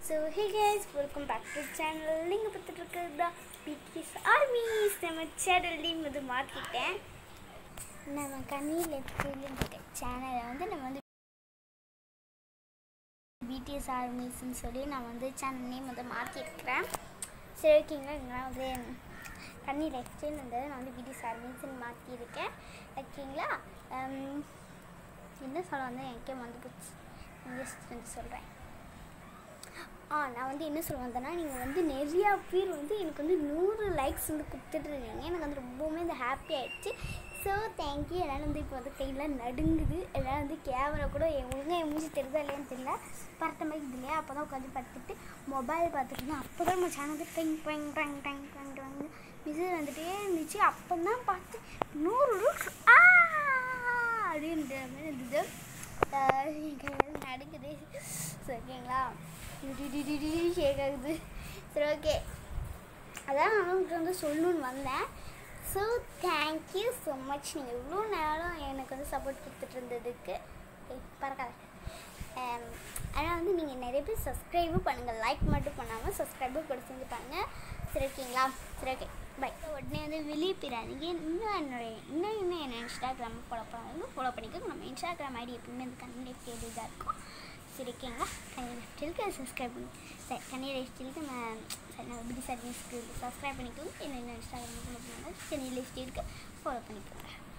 so hey guys welcome back to channel நீங்கள் பார்த்துட்டு இருக்கிறது தான் பிடிஎஸ் ஆர்மிஸ் நம்ம சேனல் நேம் வந்து மாற்றிட்டேன் நம்ம கண்ணியில் இருக்க சேனலை வந்து நம்ம வந்து பிடிஎஸ் ஆர்மிஸ்ன்னு சொல்லி நான் வந்து சேனல் நேம் வந்து மாற்றிருக்கிறேன் சரி ஓகேங்களா இதெல்லாம் வந்து கண்ணி லைஃப் ஸ்டைல் இருந்தது நான் வந்து பிடிஎஸ் ஆர்மிஸ்ன்னு மாற்றிருக்கேன் ஓகேங்களா உம், என்ன சொல்ல வந்து எனக்கே வந்து போச்சு ஜஸ்ட் வந்து சொல்கிறேன் ஆ நான் வந்து என்ன சொல்ல வந்தேன்னா நீங்கள் வந்து நிறையா பேர் வந்து எனக்கு வந்து நூறு லைக்ஸ் வந்து கொடுத்துட்ருக்கீங்க எனக்கு வந்து ரொம்பவுமே வந்து ஹாப்பி ஆயிடுச்சு ஸோ தேங்க்யூ என்னால் வந்து இப்போ வந்து கையெல்லாம் நடுங்குது என்னால் வந்து கேமரா கூட என் ஒழுங்காக என் மூஞ்சி தெரியுதா இல்லையான்னு தெரியல பரட்ட மாதிரி இது இல்லையா அப்போ தான் உட்காந்து பார்த்துட்டு மொபைல் பார்த்துட்டு இருந்தேன் அப்போ தான் நம்ம சேனல் வந்து டெங் டெங் டெங் டெங் டெங் டெங் மெசேஜ் வந்துட்டே இருந்துச்சு அப்போ தான் பார்த்து நூறு ரூப்ஸ் ஆ அப்படின்ற மாதிரி இருந்தது ஆஹ் என் கையெல்லாம் நடுக்குது சரி ஓகேங்களா ஷேக் ஆகுது சரி ஓகே அதான் நான் உங்களுக்கு வந்து சொல்லணும்னு வந்தேன் ஸோ தேங்க்யூ ஸோ மச் நீங்கள் இவ்வளோ நேரம் எனக்கு வந்து சப்போர்ட் கொடுத்துட்டு இருந்ததுக்கு ஏய், பறக்காத ஆனால் வந்து நீங்கள் நிறைய பேர் சப்ஸ்கிரைபும் பண்ணுங்கள் லைக் மட்டும் பண்ணாமல் சப்ஸ்கிரைபும் கூட செஞ்சு பண்ணுங்கள் சரி ஓகேங்களா சரி ஓகே பை உடனே வந்து வெளியே போயிடாதீங்க இன்னும் என்னுடைய இன்னும் இன்னும் என்ன இன்ஸ்டாகிராம் ஃபாலோ பண்ணுவாங்க ஃபாலோ பண்ணிக்கோங்க நம்ம இன்ஸ்டாகிராம் ஐடி எப்பவுமே அந்த கண்ணி கேட்டு தான் இருக்கும் சரி ஓகேங்களா கண்ணி லெஃப்டிலுக்கு சப்ஸ்கிரைப் பண்ணி சரி கண்ணி லெஃப்டிலுக்கு நம்ம சரி நம்ம பிடி சர்வீஸ்க்கு சப்ஸ்கிரைப் பண்ணிக்கோங்க என்ன என்ன இன்ஸ்டாகிராம் ஃபாலோ பண்ணுவாங்க கண்ணி லெஃப்டிலுக்கு ஃபாலோ பண்ணிக்கோங்க